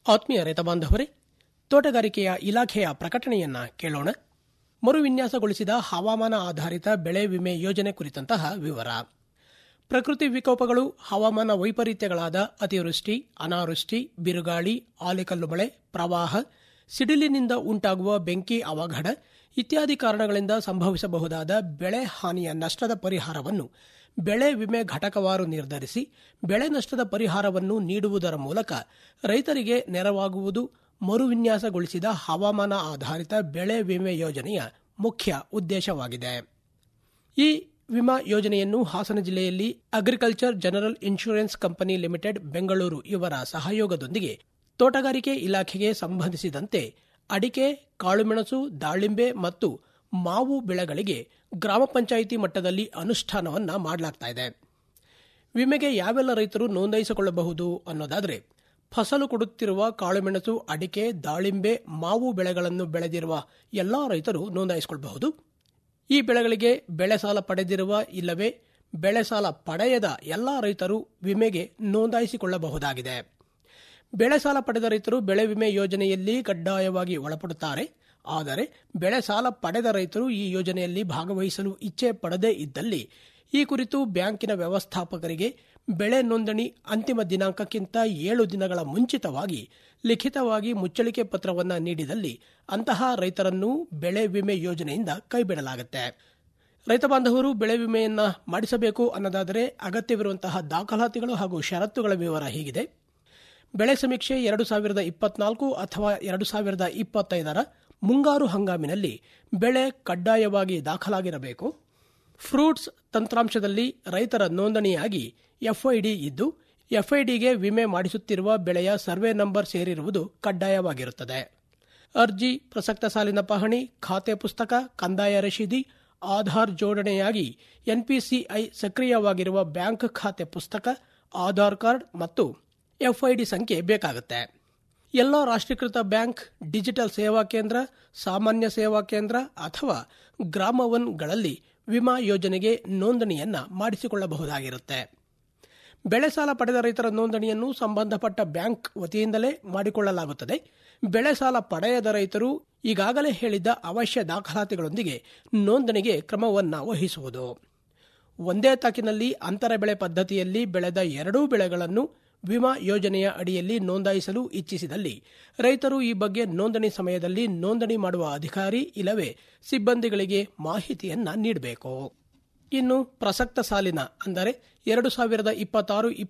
ಆತ್ಮೀಯ ರೈತ ಬಾಂಧವರೇ ತೋಟಗಾರಿಕೆಯ ಇಲಾಖೆಯ ಪ್ರಕಟಣೆಯನ್ನ ಕೇಳೋಣ ಮರುವಿನ್ಯಾಸಗೊಳಿಸಿದ ಹವಾಮಾನ ಆಧಾರಿತ ಬೆಳೆ ವಿಮೆ ಯೋಜನೆ ಕುರಿತಂತಹ ವಿವರ ಪ್ರಕೃತಿ ವಿಕೋಪಗಳು ಹವಾಮಾನ ವೈಪರೀತ್ಯಗಳಾದ ಅತಿವೃಷ್ಟಿ ಅನಾವೃಷ್ಟಿ ಬಿರುಗಾಳಿ ಆಲಿಕಲ್ಲು ಮಳೆ ಪ್ರವಾಹ ಸಿಡಿಲಿನಿಂದ ಉಂಟಾಗುವ ಬೆಂಕಿ ಅವಘಡ ಇತ್ಯಾದಿ ಕಾರಣಗಳಿಂದ ಸಂಭವಿಸಬಹುದಾದ ಬೆಳೆ ಹಾನಿಯ ನಷ್ಟದ ಪರಿಹಾರವನ್ನು ಬೆಳೆ ವಿಮೆ ಘಟಕವಾರು ನಿರ್ಧರಿಸಿ ಬೆಳೆ ನಷ್ಟದ ಪರಿಹಾರವನ್ನು ನೀಡುವುದರ ಮೂಲಕ ರೈತರಿಗೆ ನೆರವಾಗುವುದು ಮರುವಿನ್ಯಾಸಗೊಳಿಸಿದ ಹವಾಮಾನ ಆಧಾರಿತ ಬೆಳೆ ವಿಮೆ ಯೋಜನೆಯ ಮುಖ್ಯ ಉದ್ದೇಶವಾಗಿದೆ ಈ ವಿಮಾ ಯೋಜನೆಯನ್ನು ಹಾಸನ ಜಿಲ್ಲೆಯಲ್ಲಿ agriculture general insurance company limited Bengaluru ಇವರ ಸಹಯೋಗದೊಂದಿಗೆ ತೋಟಗಾರಿಕೆ ಇಲಾಖೆಗೆ ಸಂಬಂಧಿಸಿದಂತೆ ಅಡಿಕೆ ಕಾಳುಮೆಣಸು ದಾಳಿಂಬೆ ಮತ್ತು ಮಾವು ಬೆಳೆಗಳಿಗೆ ಗ್ರಾಮ ಪಂಚಾಯಿತಿ ಮಟ್ಟದಲ್ಲಿ ಅನುಷ್ಠಾನವನ್ನ ಮಾಡಲಾಗ್ತಾ ವಿಮೆಗೆ ಯಾವೆಲ್ಲ ರೈತರು ನೋಂದಾಯಿಸಿಕೊಳ್ಳಬಹುದು ಅನ್ನೋದಾದರೆ ಫಸಲು ಕೊಡುತ್ತಿರುವ ಕಾಳುಮೆಣಸು ಅಡಿಕೆ ದಾಳಿಂಬೆ ಮಾವು ಬೆಳೆಗಳನ್ನು ಬೆಳೆದಿರುವ ಎಲ್ಲಾ ರೈತರು ನೋಂದಾಯಿಸಿಕೊಳ್ಳಬಹುದು ಈ ಬೆಳೆಗಳಿಗೆ ಬೆಳೆ ಸಾಲ ಪಡೆದಿರುವ ಇಲ್ಲವೇ ಬೆಳೆ ಸಾಲ ಪಡೆಯದ ಎಲ್ಲಾ ರೈತರು ವಿಮೆಗೆ ನೋಂದಾಯಿಸಿಕೊಳ್ಳಬಹುದಾಗಿದೆ ಬೆಳೆ ಸಾಲ ಪಡೆದ ರೈತರು ಬೆಳೆ ವಿಮೆ ಯೋಜನೆಯಲ್ಲಿ ಕಡ್ಡಾಯವಾಗಿ ಒಳಪಡುತ್ತಾರೆ ಆದರೆ ಬೆಳೆ ಸಾಲ ಪಡೆದ ರೈತರು ಈ ಯೋಜನೆಯಲ್ಲಿ ಭಾಗವಹಿಸಲು ಇಚ್ಛೆ ಪಡದೇ ಇದ್ದಲ್ಲಿ ಈ ಕುರಿತು ಬ್ಯಾಂಕಿನ ವ್ಯವಸ್ಥಾಪಕರಿಗೆ ಬೆಳೆ ನೋಂದಣಿ ಅಂತಿಮ ದಿನಾಂಕಕ್ಕಿಂತ ಏಳು ದಿನಗಳ ಮುಂಚಿತವಾಗಿ ಲಿಖಿತವಾಗಿ ಮುಚ್ಚಳಿಕೆ ಪತ್ರವನ್ನು ನೀಡಿದಲ್ಲಿ ಅಂತಹ ರೈತರನ್ನು ಬೆಳೆ ವಿಮೆ ಯೋಜನೆಯಿಂದ ಕೈಬಿಡಲಾಗುತ್ತೆ ರೈತ ಬಾಂಧವರು ಬೆಳೆ ವಿಮೆಯನ್ನ ಮಾಡಿಸಬೇಕು ಅನ್ನೋದಾದರೆ ಅಗತ್ಯವಿರುವಂತಹ ದಾಖಲಾತಿಗಳು ಹಾಗೂ ಷರತ್ತುಗಳ ವಿವರ ಹೀಗಿದೆ ಬೆಳೆ ಸಮೀಕ್ಷೆ ಎರಡು ಸಾವಿರದ ಇಪ್ಪತ್ನಾಲ್ಕು ಅಥವಾ ಎರಡು ಸಾವಿರದ ಇಪ್ಪತ್ತೈದರ ಮುಂಗಾರು ಹಂಗಾಮಿನಲ್ಲಿ ಬೆಳೆ ಕಡ್ಡಾಯವಾಗಿ ದಾಖಲಾಗಿರಬೇಕು ಫ್ರೂಟ್ಸ್ ತಂತ್ರಾಂಶದಲ್ಲಿ ರೈತರ ನೋಂದಣಿಯಾಗಿ ಎಫ್ಐಡಿ ಇದ್ದು ಎಫ್ಐಡಿಗೆ ವಿಮೆ ಮಾಡಿಸುತ್ತಿರುವ ಬೆಳೆಯ ಸರ್ವೆ ನಂಬರ್ ಸೇರಿರುವುದು ಕಡ್ಡಾಯವಾಗಿರುತ್ತದೆ ಅರ್ಜಿ ಪ್ರಸಕ್ತ ಸಾಲಿನ ಪಹಣಿ ಖಾತೆ ಪುಸ್ತಕ ಕಂದಾಯ ರಶೀದಿ ಆಧಾರ್ ಜೋಡಣೆಯಾಗಿ ಎನ್ಪಿಸಿಐ ಸಕ್ರಿಯವಾಗಿರುವ ಬ್ಯಾಂಕ್ ಖಾತೆ ಪುಸ್ತಕ ಆಧಾರ್ ಕಾರ್ಡ್ ಮತ್ತು ಎಫ್ಐಡಿ ಸಂಖ್ಯೆ ಬೇಕಾಗುತ್ತೆ ಎಲ್ಲ ರಾಷ್ಟ್ರೀಕೃತ ಬ್ಯಾಂಕ್ ಡಿಜಿಟಲ್ ಸೇವಾ ಕೇಂದ್ರ ಸಾಮಾನ್ಯ ಸೇವಾ ಕೇಂದ್ರ ಅಥವಾ ಗ್ರಾಮ ಒನ್ಗಳಲ್ಲಿ ವಿಮಾ ಯೋಜನೆಗೆ ನೋಂದಣಿಯನ್ನ ಮಾಡಿಸಿಕೊಳ್ಳಬಹುದಾಗಿರುತ್ತೆ ಬೆಳೆ ಸಾಲ ಪಡೆದ ರೈತರ ನೋಂದಣಿಯನ್ನು ಸಂಬಂಧಪಟ್ಟ ಬ್ಯಾಂಕ್ ವತಿಯಿಂದಲೇ ಮಾಡಿಕೊಳ್ಳಲಾಗುತ್ತದೆ ಬೆಳೆ ಸಾಲ ಪಡೆಯದ ರೈತರು ಈಗಾಗಲೇ ಹೇಳಿದ್ದ ಅವಶ್ಯ ದಾಖಲಾತಿಗಳೊಂದಿಗೆ ನೋಂದಣಿಗೆ ಕ್ರಮವನ್ನ ವಹಿಸುವುದು ಒಂದೇ ತಾಕಿನಲ್ಲಿ ಅಂತರ ಬೆಳೆ ಪದ್ಧತಿಯಲ್ಲಿ ಬೆಳೆದ ಎರಡೂ ಬೆಳೆಗಳನ್ನು ವಿಮಾ ಯೋಜನೆಯ ಅಡಿಯಲ್ಲಿ ನೋಂದಾಯಿಸಲು ಇಚ್ಛಿಸಿದಲ್ಲಿ ರೈತರು ಈ ಬಗ್ಗೆ ನೋಂದಣಿ ಸಮಯದಲ್ಲಿ ನೋಂದಣಿ ಮಾಡುವ ಅಧಿಕಾರಿ ಇಲ್ಲವೇ ಸಿಬ್ಬಂದಿಗಳಿಗೆ ಮಾಹಿತಿಯನ್ನ ನೀಡಬೇಕು ಇನ್ನು ಪ್ರಸಕ್ತ ಸಾಲಿನ ಅಂದರೆ ಎರಡು ಸಾವಿರದ ಇಪ್ಪತ್ತಾರು